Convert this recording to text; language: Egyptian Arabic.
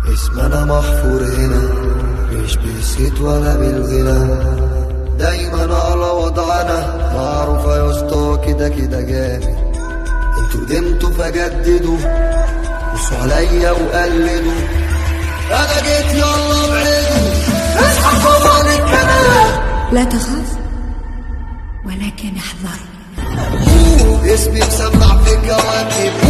اسمنا محفور هنا مش بالصيت ولا بالغنى دايما على وضعنا معروف يا اسطى كده كده جامد انتوا دمتوا فجددوا بصوا عليا وقلدوا انا جيت يلا ابعدوا اصحى طبعا الكلام لا تخاف ولكن احذر اسمي مسمع في الكواكب